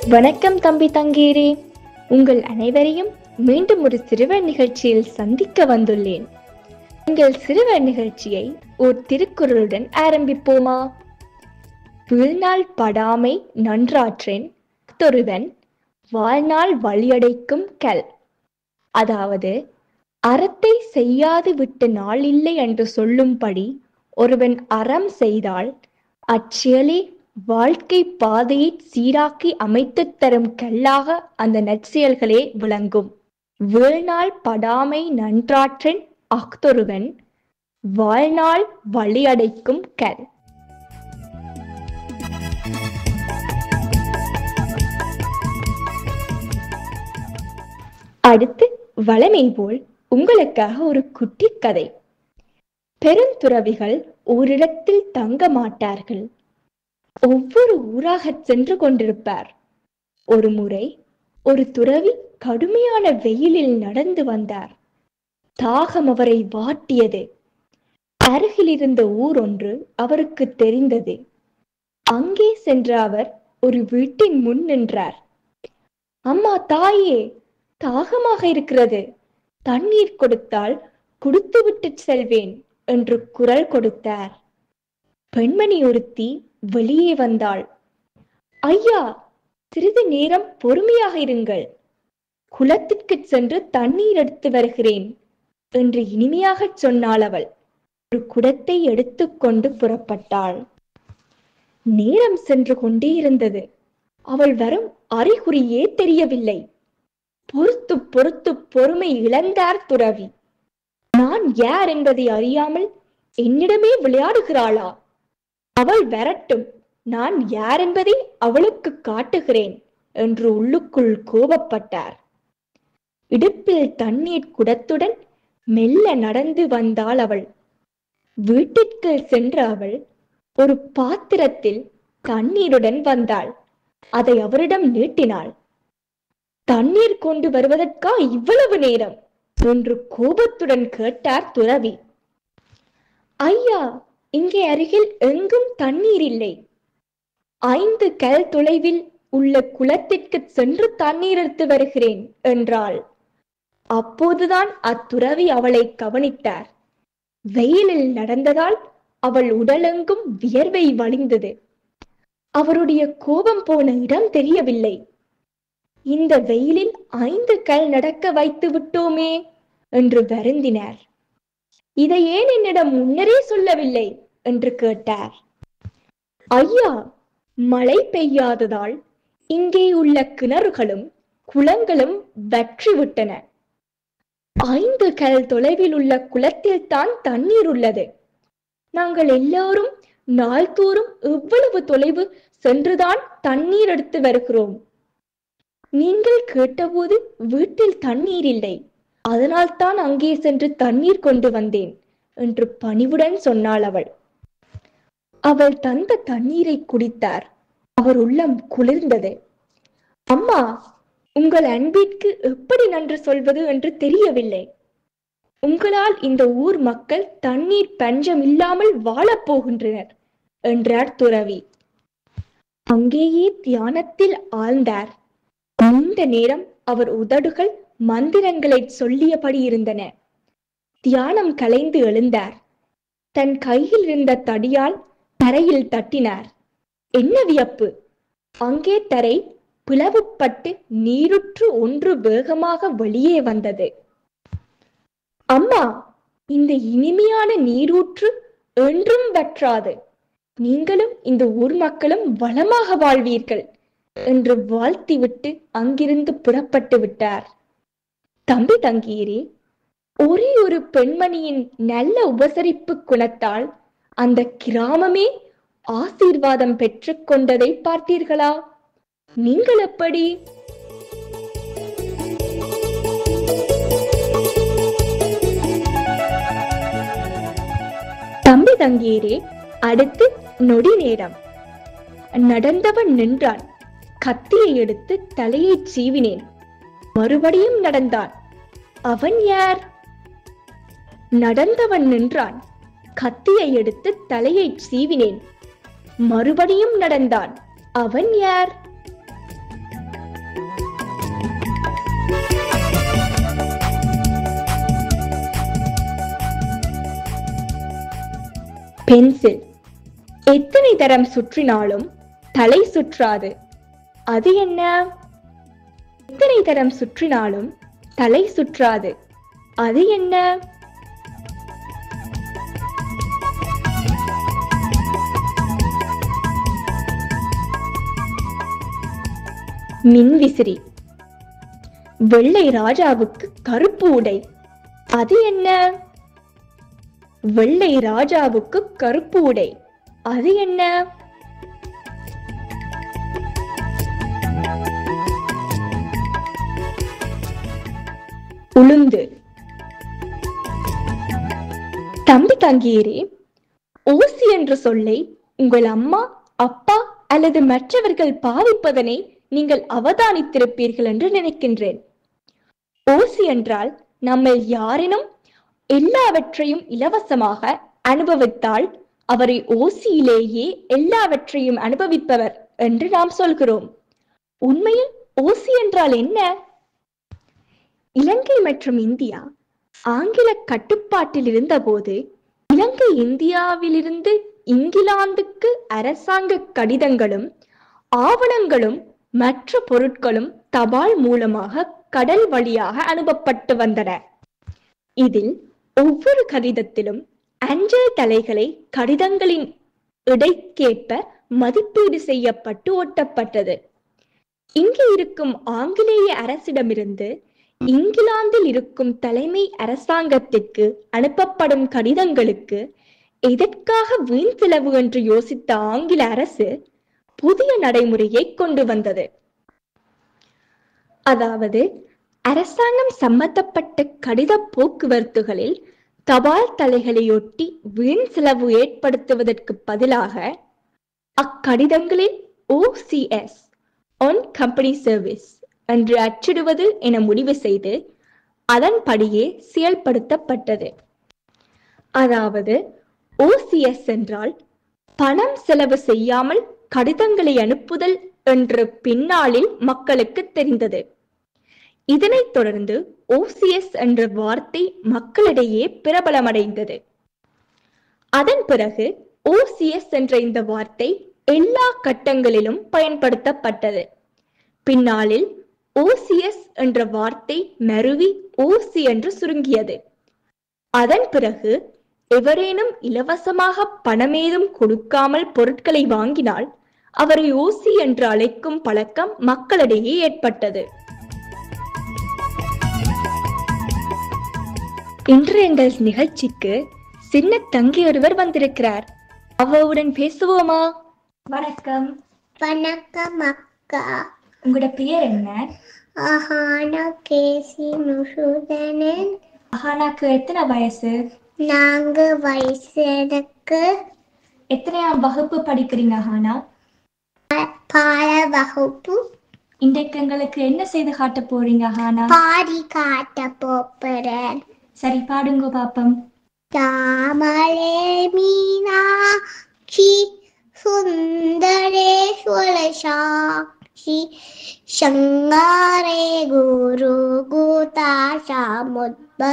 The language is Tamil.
வணக்கம் தம்பி தங்கீரே உங்கள் அனைவரையும் மீண்டும் ஒரு சிறுவர் நிகழ்ச்சியில் சந்திக்க வந்துள்ளேன் எங்கள் சிறுவர் நிகழ்ச்சியை ஓர் திருக்குறளுடன் ஆரம்பிப்போமா வீழ்நாள் படாமை நன்றாற்றேன் தொருவன் வாழ்நாள் வழியடைக்கும் கல் அதாவது அறத்தை செய்யாது விட்ட நாளில்லை என்று சொல்லும்படி ஒருவன் அறம் செய்தால் அச்செயலே வாழ்க்கை பாதையை சீராக்கி அமைத்துத் தரும் கல்லாக அந்த நற்செயல்களே விளங்கும் வீழ்நாள் படாமை நன்றாற்றன் அஃதொருவன் வாழ்நாள் வழியடைக்கும் கல் அடுத்து வளமை போல் உங்களுக்காக ஒரு குட்டி கதை பெருந்துறவிகள் ஓரிடத்தில் தங்க மாட்டார்கள் ஒவ்வொரு ஊராகச் சென்று கொண்டிருப்பார் ஒரு முறை ஒரு துறவி கடுமையான வெயிலில் நடந்து வந்தார் தாகம் அவரை வாட்டியது அருகில் இருந்த ஊர் ஒன்று அவருக்கு தெரிந்தது அங்கே சென்ற அவர் ஒரு வீட்டின் முன் நின்றார் அம்மா தாயே தாகமாக இருக்கிறது தண்ணீர் கொடுத்தால் குடுத்துவிட்டு செல்வேன் என்று குரல் கொடுத்தார் பெண்மணி ஒருத்தி வெளியே வந்தாள் ஐயா சிறிது நேரம் பொறுமையாக இருங்கள் குளத்திற்கு சென்று தண்ணீர் எடுத்து வருகிறேன் என்று இனிமையாகச் சொன்னாள் அவள் ஒரு குடத்தை எடுத்துக்கொண்டு புறப்பட்டாள் நேரம் சென்று கொண்டே இருந்தது அவள் வரும் அறிகுறியே தெரியவில்லை பொறுத்து பொறுத்து பொறுமை இழந்தார் துறவி நான் யார் என்பதை அறியாமல் என்னிடமே விளையாடுகிறாளா அவள் வரட்டும் நான் யார் என்பதை அவளுக்கு காட்டுகிறேன் என்று உள்ளுக்குள் கோபப்பட்டார் இடுப்பில் தண்ணீர் குடத்துடன் மெல்ல நடந்து வந்தாள் அவள் வீட்டிற்கு சென்ற அவள் ஒரு பாத்திரத்தில் தண்ணீருடன் வந்தாள் அதை அவரிடம் நீட்டினாள் தண்ணீர் கொண்டு வருவதற்கா இவ்வளவு நேரம் என்று கோபத்துடன் கேட்டார் துறவி ஐயா இங்கே அருகில் எங்கும் தண்ணீர் இல்லை ஐந்து கல் தொலைவில் உள்ள குளத்திற்கு சென்று தண்ணீர் எடுத்து வருகிறேன் என்றாள் அப்போதுதான் அத்துறவி அவளை கவனித்தார் வெயிலில் நடந்ததால் அவள் உடலெங்கும் வியர்வை வழிந்தது அவருடைய கோபம் போன இடம் தெரியவில்லை இந்த வெயிலில் ஐந்து கல் நடக்க வைத்து விட்டோமே என்று வருந்தினார் இதை ஏன் என்னிடம் முன்னரே சொல்லவில்லை என்று கேட்டார் ஐயா மழை பெய்யாததால் இங்கே உள்ள கிணறுகளும் குளங்களும் வற்றி விட்டன ஐந்து கல் தொலைவில் உள்ள குளத்தில் தான் தண்ணீர் உள்ளது நாங்கள் எல்லாரும் நாள்தோறும் எவ்வளவு தொலைவு சென்றுதான் தண்ணீர் எடுத்து வருகிறோம் நீங்கள் கேட்டபோது வீட்டில் தண்ணீர் இல்லை அதனால் தான் அங்கே சென்று தண்ணீர் கொண்டு வந்தேன் என்று பணிவுடன் சொன்னாள் அவள் அவள் தந்த தண்ணீரை குடித்தார் அவர் உள்ளம் குளிர்ந்தது அம்மா உங்கள் அன்பிற்கு எப்படி நன்றி சொல்வது என்று தெரியவில்லை உங்களால் இந்த ஊர் மக்கள் தண்ணீர் பஞ்சம் இல்லாமல் வாழப் போகின்றனர் என்றார் துறவி அங்கேயே தியானத்தில் ஆழ்ந்தார் நீண்ட நேரம் அவர் உதடுகள் மந்திரங்களை சொல்லியபடி இருந்தன தியானம் கலைந்து எழுந்தார் தன் கையில் இருந்த தடியால் தரையில் தட்டினார் என்ன வியப்பு அங்கே தரை பிளவுபட்டு நீருற்று ஒன்று வேகமாக வெளியே வந்தது அம்மா இந்த இனிமையான நீரூற்று என்றும் வற்றாது நீங்களும் இந்த ஊர் மக்களும் வளமாக வாழ்வீர்கள் என்று வாழ்த்திவிட்டு அங்கிருந்து புறப்பட்டு விட்டார் தம்பி தங்கீரே ஒரே ஒரு பெண்மணியின் நல்ல உபசரிப்பு குணத்தால் அந்த கிராமமே ஆசீர்வாதம் பெற்றுக் கொண்டதை பார்த்தீர்களா நீங்கள் எப்படி தம்பி தங்கீரே அடுத்து நொடி நேரம் நடந்தவன் நின்றான் கத்தியை எடுத்து தலையை சீவினேன் மறுபடியும் நடந்தான் அவன் யார் நடந்தவன் நின்றான் கத்தியை எடுத்து தலையை சீவினேன் மறுபடியும் நடந்தான் அவன் யார் பென்சில் எத்தனை தரம் சுற்றினாலும் தலை சுற்றாது அது என்ன எத்தனை தரம் சுற்றினாலும் தலை சுற்றாது அது என்ன மின்விசிறி வெள்ளை ராஜாவுக்கு கருப்பு உடை அது என்ன வெள்ளை ராஜாவுக்கு கருப்பு உடை அது என்ன உளுந்து தம்பி தங்கியரே ஓசி என்ற சொல்லை உங்கள் அம்மா அப்பா அல்லது மற்றவர்கள் பாவிப்பதனை நீங்கள் அவதானித்திருப்பீர்கள் என்று நினைக்கின்றேன் ஓசி என்றால் நம்மில் யாரினும் எல்லாவற்றையும் இலவசமாக அனுபவித்தால் அவரை ஓசியிலேயே எல்லாவற்றையும் அனுபவிப்பவர் என்று நாம் சொல்கிறோம் உண்மையில் ஓசி என்றால் என்ன இலங்கை மற்றும் இந்தியா ஆங்கில கட்டுப்பாட்டில் இருந்தபோது இலங்கை இந்தியாவிலிருந்து இங்கிலாந்துக்கு அரசாங்க கடிதங்களும் ஆவணங்களும் மற்ற பொருட்களும் தபால் மூலமாக கடல் வழியாக அனுப்பப்பட்டு வந்தன இதில் ஒவ்வொரு கடிதத்திலும் அஞ்சல் தலைகளை கடிதங்களின் இடைக்கேற்ப மதிப்பீடு செய்யப்பட்டு ஒட்டப்பட்டது இங்கு இருக்கும் ஆங்கிலேய அரசிடமிருந்து இங்கிலாந்தில் இருக்கும் தலைமை அரசாங்கத்திற்கு அனுப்பப்படும் கடிதங்களுக்கு எதற்காக வீண் செலவு என்று யோசித்த ஆங்கில அரசு புதிய நடைமுறையை கொண்டு வந்தது அதாவது அரசாங்கம் சம்பந்தப்பட்ட கடித போக்குவரத்துகளில் தபால் தலைகளையொட்டி வீண் செலவு ஏற்படுத்துவதற்கு பதிலாக அக்கடிதங்களில் ஓசிஎஸ் ஒன் கம்பெனி சர்வீஸ் என்று அச்சிடுவது என முடிவு செய்து அதன்படியே செயல்படுத்தப்பட்டது அதாவது ஓசிஎஸ் என்றால் பணம் செலவு செய்யாமல் கடிதங்களை அனுப்புதல் என்று பின்னாளில் மக்களுக்கு தெரிந்தது இதனைத் தொடர்ந்து ஓசிஎஸ் என்ற வார்த்தை மக்களிடையே பிரபலமடைந்தது அதன் பிறகு ஓசிஎஸ் என்ற இந்த வார்த்தை எல்லா கட்டங்களிலும் பயன்படுத்தப்பட்டது பின்னாளில் ஓசிஎஸ் என்ற வார்த்தை மருவி ஓசி என்று சுருங்கியது அதன் பிறகு எவரேனும் இலவசமாக பணமேதும் கொடுக்காமல் பொருட்களை வாங்கினால் அவரை ஓசி என்று அழைக்கும் பழக்கம் மக்களிடையே ஏற்பட்டது இன்று எங்கள் நிகழ்ச்சிக்கு சின்ன தங்கி ஒருவர் வந்திருக்கிறார் அவவுடன் பேசுவோமா வணக்கம் வணக்கம் அக்கா உங்களோட பெயர் என்ன அஹானா கேசி முசுதனன் அஹானாக்கு எத்தனை வயசு நாங்க வயசு எனக்கு எத்தனையாம் வகுப்பு படிக்கிறீங்க அஹானா பால வகுப்பு இன்றைக்கு எங்களுக்கு என்ன செய்து காட்ட போறீங்க அஹானா பாடி காட்ட போப்புறேன் சரி பாடுங்க பாப்பம் தாமரே மீனாட்சி சுந்தரேஸ்வர சாட்சி சங்காரே குரு குதா சமுத்ப